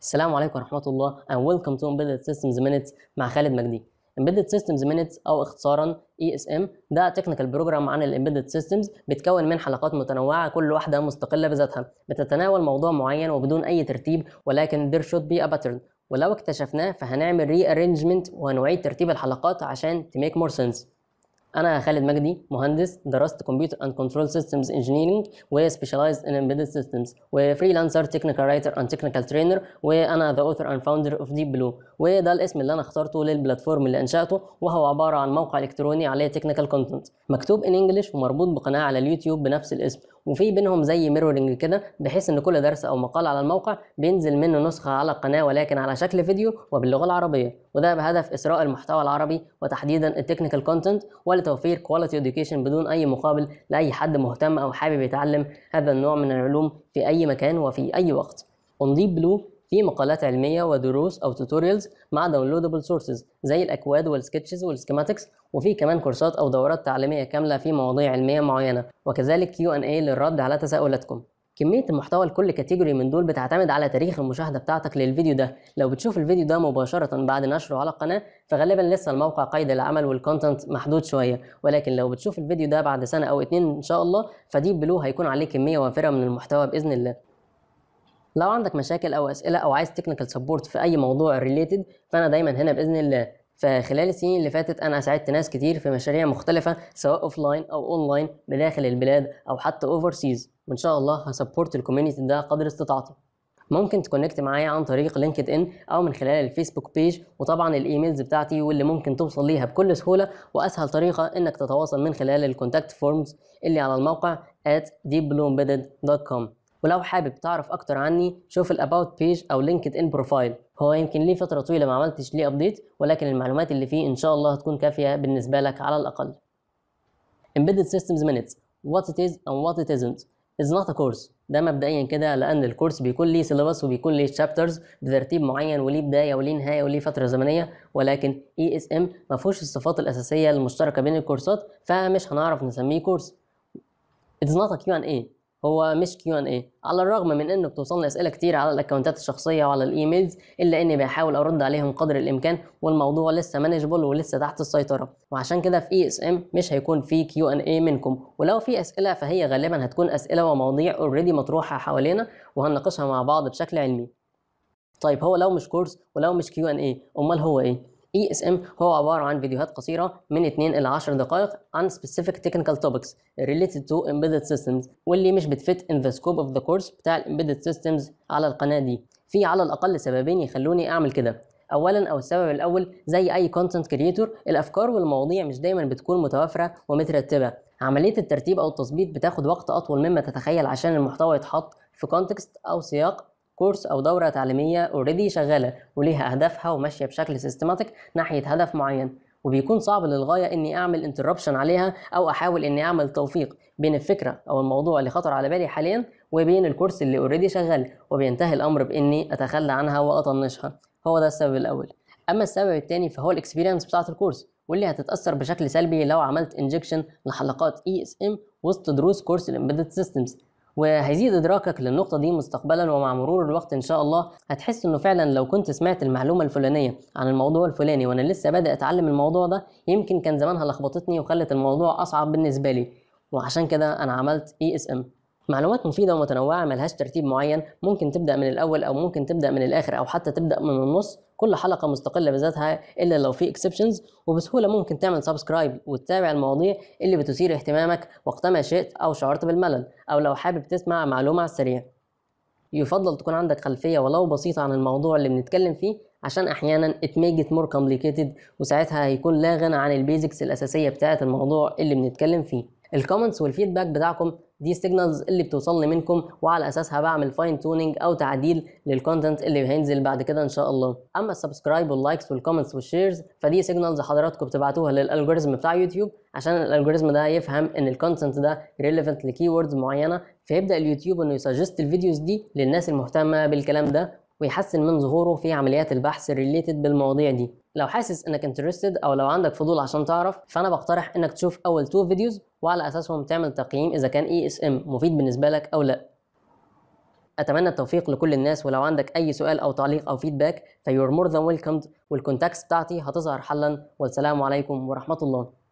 السلام عليكم ورحمة الله and welcome to Embedded Systems Minutes مع خالد مجدي. Embedded Systems Minutes أو اختصارا ESM ده تكنيكال بروجرام عن الامبيدد سيستمز بيتكون من حلقات متنوعة كل واحدة مستقلة بذاتها بتتناول موضوع معين وبدون أي ترتيب ولكن there should be a pattern ولو اكتشفناه فهنعمل rearrangement وهنعيد ترتيب الحلقات عشان to make more sense. انا خالد مجدي مهندس درست كمبيوتر اند كنترول سيستمز انجينيرنج وسبيشاليزد ان امبيدد سيستمز وفريلانسر تكنيكال رايتر اند تكنيكال ترينر وانا ذا اوثر اند فاوندر اوف ديب بلو وده الاسم اللي انا اخترته للبلاتفورم اللي انشاته وهو عباره عن موقع الكتروني عليه تكنيكال كونتنت مكتوب ان انجلش ومربوط بقناه على اليوتيوب بنفس الاسم وفي بينهم زي ميرورنج كده بحيث ان كل درس او مقال على الموقع بينزل منه نسخه على القناه ولكن على شكل فيديو وباللغه العربيه وده بهدف اسراء المحتوى العربي وتحديدا التكنيكال كونتنت ولتوفير كواليتي اديوكيشن بدون اي مقابل لاي حد مهتم او حابب يتعلم هذا النوع من العلوم في اي مكان وفي اي وقت اون بلو في مقالات علميه ودروس او توتوريالز مع داونلودبل سورسز زي الاكواد والسكتشز والسكيماتكس وفي كمان كورسات او دورات تعليميه كامله في مواضيع علميه معينه وكذلك كيو ان اي للرد على تساؤلاتكم كمية المحتوى لكل كاتيجوري من دول بتعتمد على تاريخ المشاهدة بتاعتك للفيديو ده، لو بتشوف الفيديو ده مباشرة بعد نشره على القناة فغالبا لسه الموقع قيد العمل والكونتنت محدود شوية، ولكن لو بتشوف الفيديو ده بعد سنة أو اتنين إن شاء الله فديب بلو هيكون عليه كمية وافرة من المحتوى بإذن الله. لو عندك مشاكل او اسئله او عايز تكنيكال سبورت في اي موضوع ريليتد فانا دايما هنا باذن الله فخلال السنين اللي فاتت انا ساعدت ناس كتير في مشاريع مختلفه سواء اوف لاين او اون لاين بداخل البلاد او حتى اوفر سيز وان شاء الله هسبورت الكوميونتي ده قدر استطاعتي ممكن تكونكت معايا عن طريق لينكد ان او من خلال الفيسبوك بيج وطبعا الايميلز بتاعتي واللي ممكن توصل ليها بكل سهوله واسهل طريقه انك تتواصل من خلال الكونتاكت فورمز اللي على الموقع at deepbluembedded.com ولو حابب تعرف اكتر عني شوف الاباوت بيج او لينكد ان بروفايل هو يمكن ليه فتره طويله ما عملتش ليه ابديت ولكن المعلومات اللي فيه ان شاء الله هتكون كافيه بالنسبه لك على الاقل Embedded Systems Minutes What it is and what it isn't is not a course ده مبدئيا كده لان الكورس بيكون ليه سيلابس وبيكون ليه شابترز بترتيب معين وليه بدايه وليه نهايه وليه فتره زمنيه ولكن اي اس ام ما فيهوش الصفات الاساسيه المشتركه بين الكورسات فمش هنعرف نسميه كورس It's not a Q&A هو مش كيو ان اي على الرغم من انه بتوصلني اسئله كتير على الاكونتات الشخصيه وعلى الايميلز الا اني بحاول ارد عليهم قدر الامكان والموضوع لسه مانجبل ولسه تحت السيطره وعشان كده في اي اس ام مش هيكون في كيو ان اي منكم ولو في اسئله فهي غالبا هتكون اسئله ومواضيع اوريدي مطروحه حوالينا وهنناقشها مع بعض بشكل علمي طيب هو لو مش كورس ولو مش كيو ان اي امال هو ايه اي اس ام هو عباره عن فيديوهات قصيره من 2 الى 10 دقائق عن specific technical topics related to embedded systems واللي مش بتفت in the scope of the course بتاع embedded systems على القناه دي في على الاقل سببين يخلوني اعمل كده اولا او السبب الاول زي اي كونتنت كريتور الافكار والمواضيع مش دايما بتكون متوافره ومترتبه عمليه الترتيب او التظبيط بتاخد وقت اطول مما تتخيل عشان المحتوى يتحط في كونتكست او سياق كورس او دوره تعليميه اوريدي شغاله وليها اهدافها وماشيه بشكل سيستماتيك ناحيه هدف معين وبيكون صعب للغايه اني اعمل انتربشن عليها او احاول اني اعمل توفيق بين الفكره او الموضوع اللي خطر على بالي حاليا وبين الكورس اللي اوريدي شغال وبينتهي الامر باني اتخلى عنها واطنشها هو ده السبب الاول اما السبب الثاني فهو الاكسبيرينس بتاعه الكورس واللي هتتاثر بشكل سلبي لو عملت انجكشن لحلقات اي اس ام وسط دروس كورس الامبيدد سيستمز وهيزيد ادراكك للنقطه دي مستقبلا ومع مرور الوقت ان شاء الله هتحس انه فعلا لو كنت سمعت المعلومه الفلانيه عن الموضوع الفلاني وانا لسه بادئ اتعلم الموضوع ده يمكن كان زمانها لخبطتني وخلت الموضوع اصعب بالنسبه لي وعشان كده انا عملت اي اس ام معلومات مفيده ومتنوعه ملهاش ترتيب معين ممكن تبدا من الاول او ممكن تبدا من الاخر او حتى تبدا من النص كل حلقه مستقله بذاتها الا لو في اكسبشنز وبسهوله ممكن تعمل سبسكرايب وتتابع المواضيع اللي بتثير اهتمامك وقتما شئت او شعرت بالملل او لو حابب تسمع معلومه على السريع يفضل تكون عندك خلفيه ولو بسيطه عن الموضوع اللي بنتكلم فيه عشان احيانا it may get more complicated وساعتها هيكون لا غنى عن البيزكس الاساسيه بتاعه الموضوع اللي بنتكلم فيه الكومنتس والفيدباك بتاعكم دي سيجنالز اللي بتوصلني منكم وعلى اساسها بعمل فاين تونينج او تعديل للكونتنت اللي هينزل بعد كده ان شاء الله اما السبسكرايب واللايكس والكومنتس والشيرز فدي سيجنالز حضراتكم بتبعتوها للالجوريزم بتاع يوتيوب عشان الالجوريزم ده يفهم ان الكونتنت ده ريليفنت لكيوردز معينه فيبدا اليوتيوب انه يسجست الفيديوز دي للناس المهتمه بالكلام ده ويحسن من ظهوره في عمليات البحث الريليتد بالمواضيع دي لو حاسس انك انترستد او لو عندك فضول عشان تعرف فانا بقترح انك تشوف اول تو فيديوز وعلى اساسهم تعمل تقييم اذا كان اي اس ام مفيد بالنسبه لك او لا اتمنى التوفيق لكل الناس ولو عندك اي سؤال او تعليق او فيدباك فيور مور ذان ويلكمد والكونتاكس بتاعتي هتظهر حالا والسلام عليكم ورحمه الله